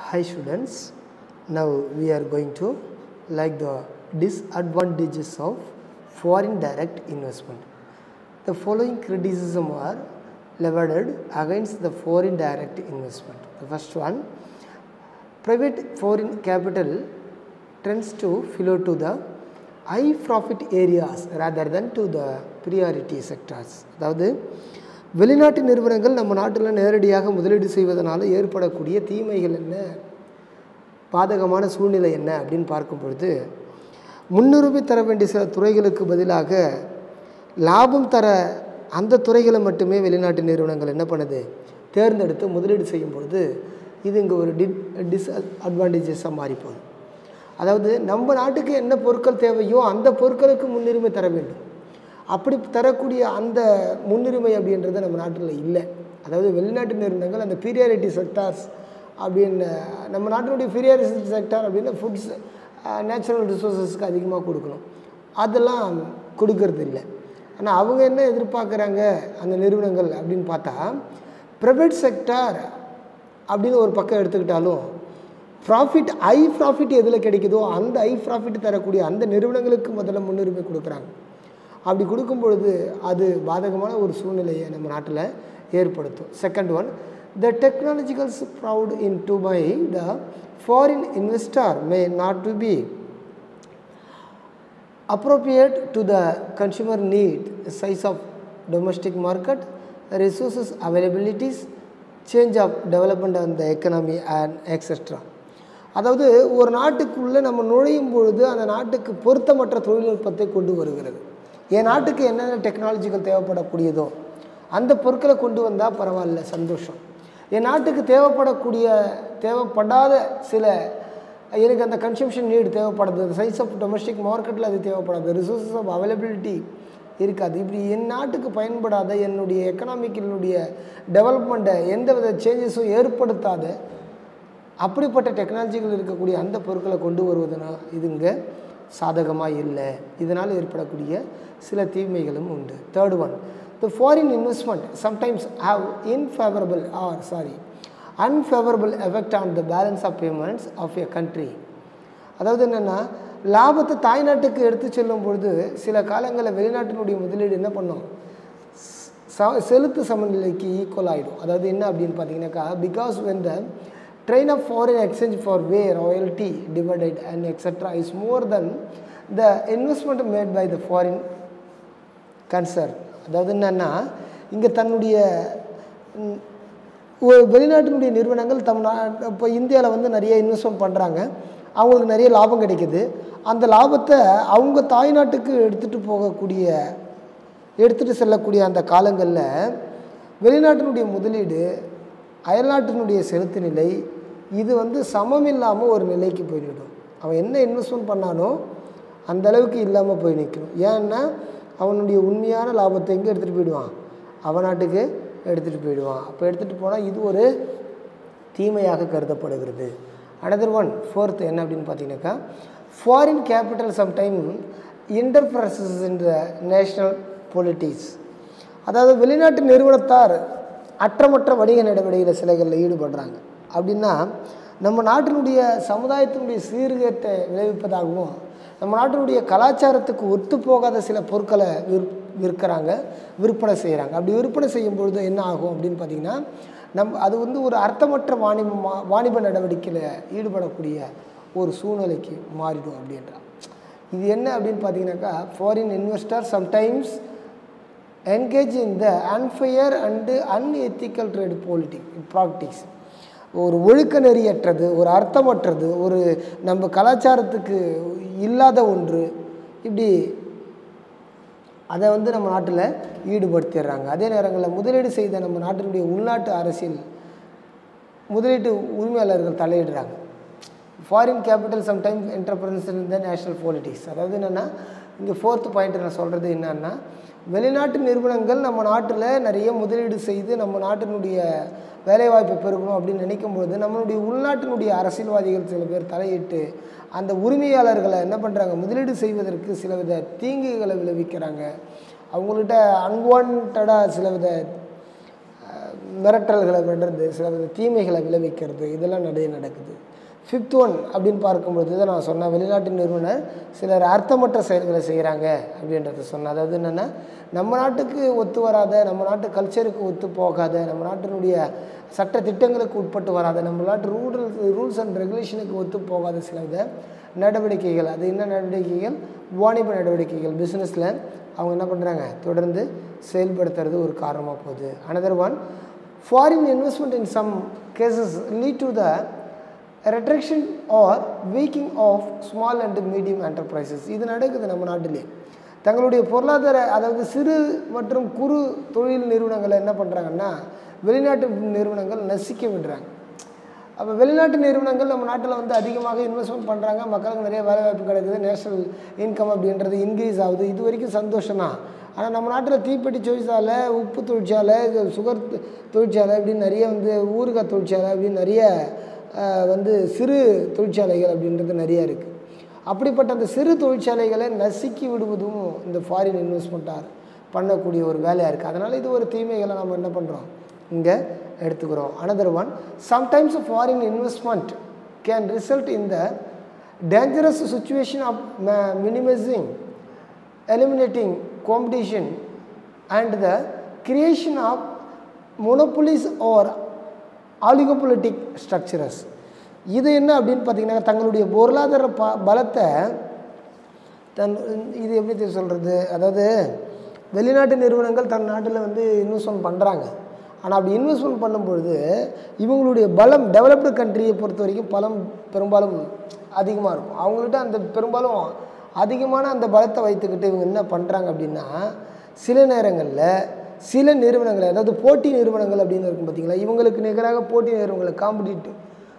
Hi students, now we are going to like the disadvantages of foreign direct investment. The following criticism are leveled against the foreign direct investment. The first one, private foreign capital tends to flow to the high profit areas rather than to the priority sectors. அதாவது வெளிநாட்டு நிறுவனங்கள் நம்ம நாட்டில் நேரடியாக முதலீடு செய்வதனால ஏற்படக்கூடிய தீமைகள் என்ன பாதகமான சூழ்நிலை என்ன அப்படின்னு பார்க்கும் பொழுது முன்னுரிமை தர வேண்டிய சில துறைகளுக்கு பதிலாக லாபம் தர அந்த துறைகளை மட்டுமே வெளிநாட்டு நிறுவனங்கள் என்ன பண்ணுது தேர்ந்தெடுத்து முதலீடு செய்யும் பொழுது இது இங்கே ஒரு டி டிஸ் அட்வான்டேஜஸாக மாறி போகுது அதாவது நம்ம நாட்டுக்கு என்ன பொருட்கள் தேவையோ அந்த பொருட்களுக்கு முன்னுரிமை தர வேண்டும் அப்படி தரக்கூடிய அந்த முன்னுரிமை அப்படின்றது நம்ம நாட்டில் இல்லை அதாவது வெளிநாட்டு நிறுவனங்கள் அந்த பீரியாரிட்டி செக்டார்ஸ் அப்படின்னு நம்ம நாட்டினுடைய பீரியாரிட்டி செக்டார் அப்படின்னா ஃபுட்ஸ் நேச்சுரல் ரிசோர்ஸஸ்க்கு அதிகமாக கொடுக்கணும் அதெல்லாம் கொடுக்கறது இல்லை ஆனால் அவங்க என்ன எதிர்பார்க்குறாங்க அந்த நிறுவனங்கள் அப்படின்னு பார்த்தா ப்ரைவேட் செக்டார் அப்படின்னு ஒரு பக்கம் எடுத்துக்கிட்டாலும் ப்ராஃபிட் ஐ ப்ராஃபிட் எதில் கிடைக்குதோ அந்த ஐ ப்ராஃபிட் தரக்கூடிய அந்த நிறுவனங்களுக்கு முதல்ல முன்னுரிமை கொடுக்குறாங்க அப்படி கொடுக்கும் பொழுது அது பாதகமான ஒரு சூழ்நிலையை நம்ம நாட்டில் ஏற்படுத்தும் second one the technologicals brought in to by the foreign investor may not to be appropriate to the consumer need size of domestic market resources availabilities change of development on the economy and etc அதாவது ஒரு நாட்டுக்குள்ளே நம்ம நுழையும் பொழுது அந்த நாட்டுக்கு பொருத்தமற்ற தொழில்நுட்பத்தை கொண்டு வருகிறது என் நாட்டுக்கு என்னென்ன டெக்னாலஜிகள் தேவைப்படக்கூடியதோ அந்த பொருட்களை கொண்டு வந்தால் பரவாயில்ல சந்தோஷம் என் நாட்டுக்கு தேவைப்படக்கூடிய தேவைப்படாத சில எனக்கு அந்த கன்சம்ஷன் நீடு தேவைப்படுது சைஸ் ஆஃப் டொமஸ்டிக் மார்க்கெட்டில் அது தேவைப்படாது ரிசோர்ஸஸ் ஆஃப் அவைலபிலிட்டி இருக்காது இப்படி என் நாட்டுக்கு பயன்படாத என்னுடைய எக்கனாமிக் என்னுடைய டெவலப்மெண்ட்டை எந்த வித சேஞ்சஸும் ஏற்படுத்தாத அப்படிப்பட்ட டெக்னாலஜிகள் இருக்கக்கூடிய அந்த பொருட்களை கொண்டு வருவதனால் இது இங்கே சாதகமாக இல்லை இதனால் ஏற்படக்கூடிய சில தீமைகளும் உண்டு third one the foreign investment sometimes have infavourable or sorry unfavourable effect on the balance of payments of a country அதாவது என்னென்னா லாபத்தை தாய்நாட்டுக்கு எடுத்து செல்லும் பொழுது சில காலங்களில் வெளிநாட்டினுடைய முதலீடு என்ன பண்ணும் ச செலுத்து சமநிலைக்கு ஈக்குவல் ஆகிடும் அதாவது என்ன அப்படின்னு பார்த்தீங்கன்னாக்கா because when the drain of foreign exchange for way royalty டிவைடட் and extra is more than the investment made by the foreign concern அதாவது என்னென்னா இங்கே தன்னுடைய ஒரு வெளிநாட்டினுடைய நிறுவனங்கள் தம் நா இப்போ இந்தியாவில் வந்து நிறைய இன்வெஸ்ட்மெண்ட் பண்ணுறாங்க அவங்களுக்கு நிறைய லாபம் கிடைக்குது அந்த லாபத்தை அவங்க தாய்நாட்டுக்கு எடுத்துகிட்டு போகக்கூடிய எடுத்துகிட்டு செல்லக்கூடிய அந்த காலங்களில் வெளிநாட்டினுடைய முதலீடு அயல்நாட்டினுடைய செலுத்து நிலை இது வந்து சமம் இல்லாமல் ஒரு நிலைக்கு போய்விடும் அவன் என்ன இன்வெஸ்ட்மெண்ட் பண்ணானோ அந்த அளவுக்கு இல்லாமல் போய் நிற்கணும் ஏன்னா அவனுடைய உண்மையான லாபத்தை எங்கே எடுத்துகிட்டு போயிடுவான் அவன் நாட்டுக்கு எடுத்துகிட்டு போயிடுவான் அப்போ எடுத்துகிட்டு போனால் இது ஒரு தீமையாக கருதப்படுகிறது அனதர் ஒன் ஃபோர்த் என்ன அப்படின்னு பார்த்தீங்கன்னாக்கா foreign capital sometime interferences in the national politics அதாவது வெளிநாட்டு நிறுவனத்தார் அற்றமற்ற வணிக நடவடிக்கையில் சிலைகளில் ஈடுபடுறாங்க அப்படின்னா நம்ம நாட்டினுடைய சமுதாயத்தினுடைய சீர்கேட்டை விளைவிப்பதாகவும் நம்ம நாட்டினுடைய கலாச்சாரத்துக்கு ஒத்து போகாத சில பொருட்களை விற் விற்கிறாங்க விற்பனை செய்கிறாங்க அப்படி விற்பனை செய்யும் பொழுது என்ன ஆகும் அப்படின்னு பார்த்திங்கன்னா நம் அது வந்து ஒரு அர்த்தமற்ற வாணிப வாணிப நடவடிக்கையில் ஈடுபடக்கூடிய ஒரு சூழ்நிலைக்கு மாறிடும் அப்படின்றான் இது என்ன அப்படின்னு பார்த்தீங்கன்னாக்கா foreign investor sometimes engage in the unfair and unethical trade politic practices ஒரு ஒழுக்க நெறியற்றது ஒரு அர்த்தமற்றது ஒரு நம்ம கலாச்சாரத்துக்கு இல்லாத ஒன்று இப்படி அதை வந்து நம்ம நாட்டில் ஈடுபடுத்திடுறாங்க அதே நேரங்களில் முதலீடு செய்த நம்ம நாட்டினுடைய உள்நாட்டு அரசியல் முதலீட்டு உரிமையாளர்கள் தலையிடுறாங்க foreign capital sometime enterprise in the national politics அதாவது என்னென்னா இங்கே ஃபோர்த் பாயிண்ட் நான் சொல்கிறது என்னன்னா வெளிநாட்டு நிறுவனங்கள் நம்ம நாட்டில் நிறைய முதலீடு செய்து நம்ம நாட்டினுடைய வேலைவாய்ப்பை பெருகணும் அப்படின்னு நினைக்கும்போது நம்மளுடைய உள்நாட்டினுடைய அரசியல்வாதிகள் சில பேர் தலையிட்டு அந்த உரிமையாளர்களை என்ன பண்ணுறாங்க முதலீடு செய்வதற்கு சில வித தீங்குகளை விளைவிக்கிறாங்க அவங்கள்ட்ட அன்வான்டாக சில வித மிரட்டல்களை விடுறது சில வித தீமைகளை விளைவிக்கிறது இதெல்லாம் நிறைய நடக்குது ஃபிஃப்த் ஒன் அப்படின்னு பார்க்கும்பொழுது தான் நான் சொன்னேன் வெளிநாட்டு நிறுவனர் சிலர் அர்த்தமற்ற செயல்களை செய்கிறாங்க அப்படின்றத சொன்னேன் அதாவது என்னென்னா நம்ம நாட்டுக்கு ஒத்து வராத நம்ம நாட்டு கல்ச்சருக்கு ஒத்து போகாத நம்ம நாட்டினுடைய சட்ட திட்டங்களுக்கு உட்பட்டு வராத நம்ம நாட்டு ரூல் ரூல்ஸ் அண்ட் ரெகுலேஷனுக்கு ஒத்து போகாத சில வித நடவடிக்கைகள் அது என்ன நடவடிக்கைகள் வாணிப நடவடிக்கைகள் பிஸ்னஸில் அவங்க என்ன பண்ணுறாங்க தொடர்ந்து செயல்படுத்துறது ஒரு காரணமாக போகுது another one foreign investment in some cases lead to the retraction or weakening of small and medium enterprises இது நடக்குது நம்ம நாட்டிலே தங்களுடைய பொருளாதார அதாவது சிறு மற்றும் குறு தொழில் நிறுவனங்களை என்ன பண்ணுறாங்கன்னா வெளிநாட்டு நிறுவனங்கள் நசிக்க விடுறாங்க அப்போ வெளிநாட்டு நிறுவனங்கள் நம்ம நாட்டில் வந்து அதிகமாக இன்வெஸ்ட்மெண்ட் பண்ணுறாங்க மக்களுக்கு நிறைய வேலைவாய்ப்பு கிடைக்குது நேஷனல் இன்கம் அப்படின்றது இன்க்ரீஸ் ஆகுது இது வரைக்கும் சந்தோஷம் தான் ஆனால் நம்ம நாட்டில் தீப்பெட்டி தொழிற்சாலை உப்பு தொழிற்சாலை இது சுகர் தொழிற்சாலை இப்படின்னு நிறைய வந்து ஊறுகாய் தொழிற்சாலை அப்படின்னு நிறைய அஹ், வந்து சிறு தொழிற்சாலைகள் அப்படின்றது நிறைய இருக்குது அப்படிப்பட்ட அந்த சிறு தொழிற்சாலைகளை நசுக்கி விடுவதும் இந்த ஃபாரின் இன்வெஸ்ட்மெண்ட்டார் பண்ணக்கூடிய ஒரு வேலையாக இருக்குது அதனால் இது ஒரு தீமைகளை நம்ம என்ன பண்ணுறோம் இங்கே எடுத்துக்கிறோம் another one sometimes foreign investment can result in the dangerous situation of minimising eliminating competition and the creation of monopolies or oligopolitic structures இது என்ன அப்படின்னு பார்த்தீங்கன்னா தங்களுடைய பொருளாதார ப பலத்தை தன் இது எப்படி சொல்கிறது அதாவது வெளிநாட்டு நிறுவனங்கள் தன் நாட்டில் வந்து இன்வெஸ்ட்மெண்ட் பண்ணுறாங்க ஆனால் அப்படி இன்வெஸ்ட்மெண்ட் பண்ணும்பொழுது இவங்களுடைய பலம் டெவலப்டு கண்ட்ரியை பொறுத்த வரைக்கும் பலம் பெரும்பாலும் அதிகமாக இருக்கும் அவங்கள்ட்ட அந்த பெரும்பாலும் அதிகமான அந்த பலத்தை வைத்துக்கிட்டு இவங்க என்ன பண்ணுறாங்க அப்படின்னா சில நேரங்களில் சில நிறுவனங்களை அதாவது போட்டி நிறுவனங்கள் அப்படின்னு இருக்கும் பார்த்தீங்களா இவங்களுக்கு நிகராக போட்டி நிறுவனங்களை காம்படிட்டிவ்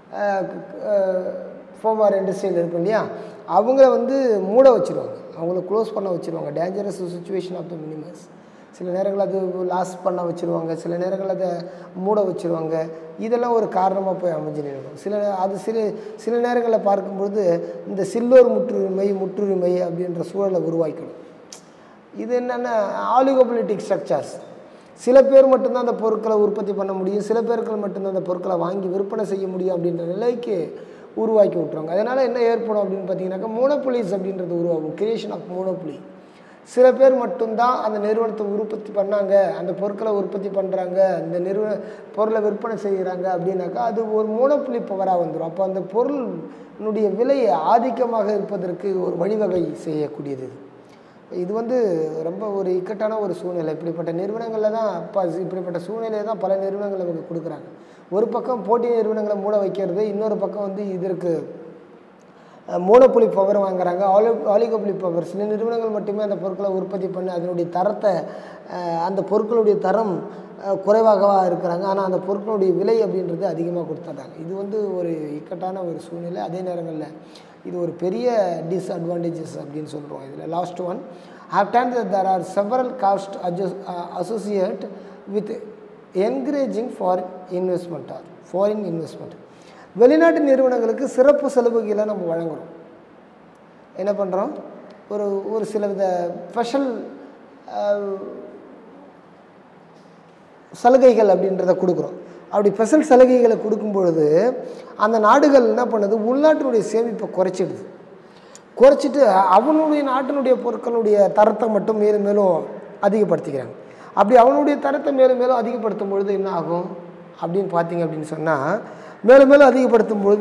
ஃபோமார் இண்டஸ்ட்ரியில் இருக்கும் இல்லையா அவங்கள வந்து மூட வச்சுருவாங்க அவங்கள க்ளோஸ் பண்ண வச்சுருவாங்க dangerous situation of the minimise சில நேரங்கள் அது லாஸ் பண்ண வச்சுருவாங்க சில நேரங்கள் அதை மூட வச்சுருவாங்க இதெல்லாம் ஒரு காரணமாக போய் அமைஞ்சு நிற்கும் சில அது சில சில நேரங்களில் பார்க்கும்பொழுது இந்த சில்லோர் முற்றுரிமை முற்றுரிமை அப்படின்ற சூழலை உருவாக்கணும் இது என்னென்னா ஆலிகோபலிட்டிக் ஸ்ட்ரக்சர்ஸ் சில பேர் மட்டும்தான் அந்த பொருட்களை உற்பத்தி பண்ண முடியும் சில பேர்கள் மட்டும்தான் அந்த பொருட்களை வாங்கி விற்பனை செய்ய முடியும் அப்படின்ற நிலைக்கு உருவாக்கி விட்ருவாங்க அதனால் என்ன ஏற்படும் அப்படின்னு பார்த்தீங்கன்னாக்கா மோனோபுலிஸ் அப்படின்றது உருவாகும் கிரியேஷன் ஆஃப் மோனோபுலி சில பேர் மட்டும்தான் அந்த நிறுவனத்தை உற்பத்தி பண்ணாங்க அந்த பொருட்களை உற்பத்தி பண்ணுறாங்க அந்த நிறுவன பொருளை விற்பனை செய்கிறாங்க அப்படின்னாக்கா அது ஒரு மோனோபுலி பவராக வந்துடும் அப்போ அந்த பொருளினுடைய விலை ஆதிக்கமாக இருப்பதற்கு ஒரு வழிவகை செய்யக்கூடியது இது இது வந்து ரொம்ப ஒரு இக்கட்டான ஒரு சூழ்நிலை இப்படிப்பட்ட நிறுவனங்களில் தான் இப்போ இப்படிப்பட்ட சூழ்நிலையை தான் பல நிறுவனங்கள் நமக்கு கொடுக்குறாங்க ஒரு பக்கம் போட்டி நிறுவனங்களை மூட வைக்கிறது இன்னொரு பக்கம் வந்து இதற்கு மோனோபொலி பவர் வாங்குறாங்க ஆலி ஆலிகோபொலி பவர் சில நிறுவனங்கள் மட்டுமே அந்த பொருட்களை உற்பத்தி பண்ணி அதனுடைய தரத்தை அஹ், அந்த பொருட்களுடைய தரம் அஹ், குறைவாகவா இருக்கிறாங்க ஆனால் அந்த பொருட்களுடைய விலை அப்படின்றது அதிகமாக கொடுத்துட்றாங்க இது வந்து ஒரு இக்கட்டான ஒரு சூழ்நிலை அதே நேரங்களில் இது ஒரு பெரிய டிஸ்அட்வான்டேஜஸ் அப்படின்னு சொல்கிறோம் இதில் last one how time there are several cost associate with encouraging foreign investment or foreign investment வெளிநாட்டு நிறுவனங்களுக்கு சிறப்பு சலுகைகளை நம்ம வழங்குகிறோம் என்ன பண்ணுறோம் ஒரு ஒரு சில வித ஸ்பெஷல் சலுகைகள் அப்படின்றத கொடுக்குறோம் அப்படி ஸ்பெஷல் சலுகைகளை கொடுக்கும் பொழுது அந்த நாடுகள் என்ன பண்ணுது உள்நாட்டினுடைய சேமிப்பை குறைச்சிடுது குறைச்சிட்டு அவனுடைய நாட்டினுடைய பொருட்களுடைய தரத்தை மட்டும் மேலும் மேலும் அதிகப்படுத்திக்கிறாங்க அப்படி அவனுடைய தரத்தை மேலும் மேலும் அதிகப்படுத்தும் பொழுது என்ன ஆகும் அப்படின்னு பார்த்தீங்க அப்படின்னு சொன்னால் மேலும் மேலும் அதிகப்படுத்தும் பொழுது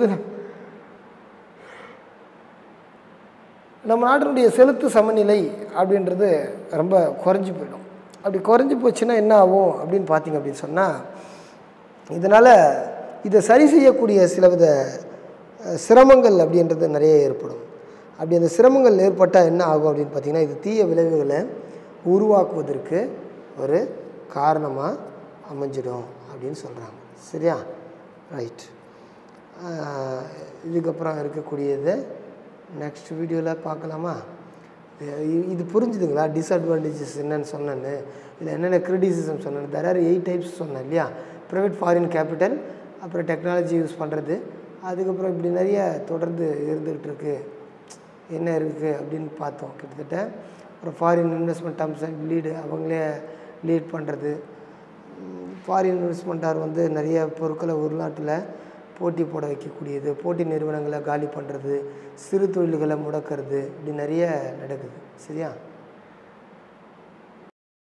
நம்ம நாட்டினுடைய செலுத்து சமநிலை அப்படின்றது ரொம்ப குறைஞ்சி போயிடும் அப்படி குறைஞ்சி போச்சுன்னா என்ன ஆகும் அப்படின்னு பார்த்தீங்க அப்படின்னு சொன்னால் இதனால் இதை சரி செய்யக்கூடிய சிலவித அஹ், சிரமங்கள் அப்படின்றது நிறைய ஏற்படும் அப்படி அந்த சிரமங்கள் ஏற்பட்டால் என்ன ஆகும் அப்படின்னு பார்த்தீங்கன்னா இது தீய விளைவுகளை உருவாக்குவதற்கு ஒரு காரணமாக அமைஞ்சிடும் அப்படின்னு சொல்கிறாங்க சரியா ரைட் இதுக்கப்புறம் இருக்கக்கூடியது நெக்ஸ்ட் வீடியோவில் பார்க்கலாமா இது- இது புரிஞ்சுதுங்களா டிஸ்அட்வான்டேஜஸ் என்னன்னு சொன்னேன்னு இதில் என்னென்ன கிரிட்டிசிசம் சொன்னேன் தெர் ஆர் எயிட் டைப்ஸ் சொன்னேன் இல்லையா ப்ரைவேட் ஃபாரின் கேபிட்டல் அப்புறம் டெக்னாலஜி யூஸ் பண்ணுறது அதுக்கப்புறம் இப்படி நிறைய தொடர்ந்து இருந்துக்கிட்டு இருக்கு என்ன இருக்குது அப்படின்னு பார்த்தோம் கிட்டத்தட்ட அப்புறம் foreign investment terms and lead அவங்களே லீட் பண்ணுறது ஃபாரின் இன்வெஸ்ட்மெண்ட்டார் வந்து நிறைய பொருட்களை உள்நாட்டில் போட்டி போட வைக்கக்கூடியது போட்டி நிறுவனங்களை காலி பண்ணுறது சிறு தொழில்களை முடக்கிறது இப்படி நிறைய நடக்குது சரியா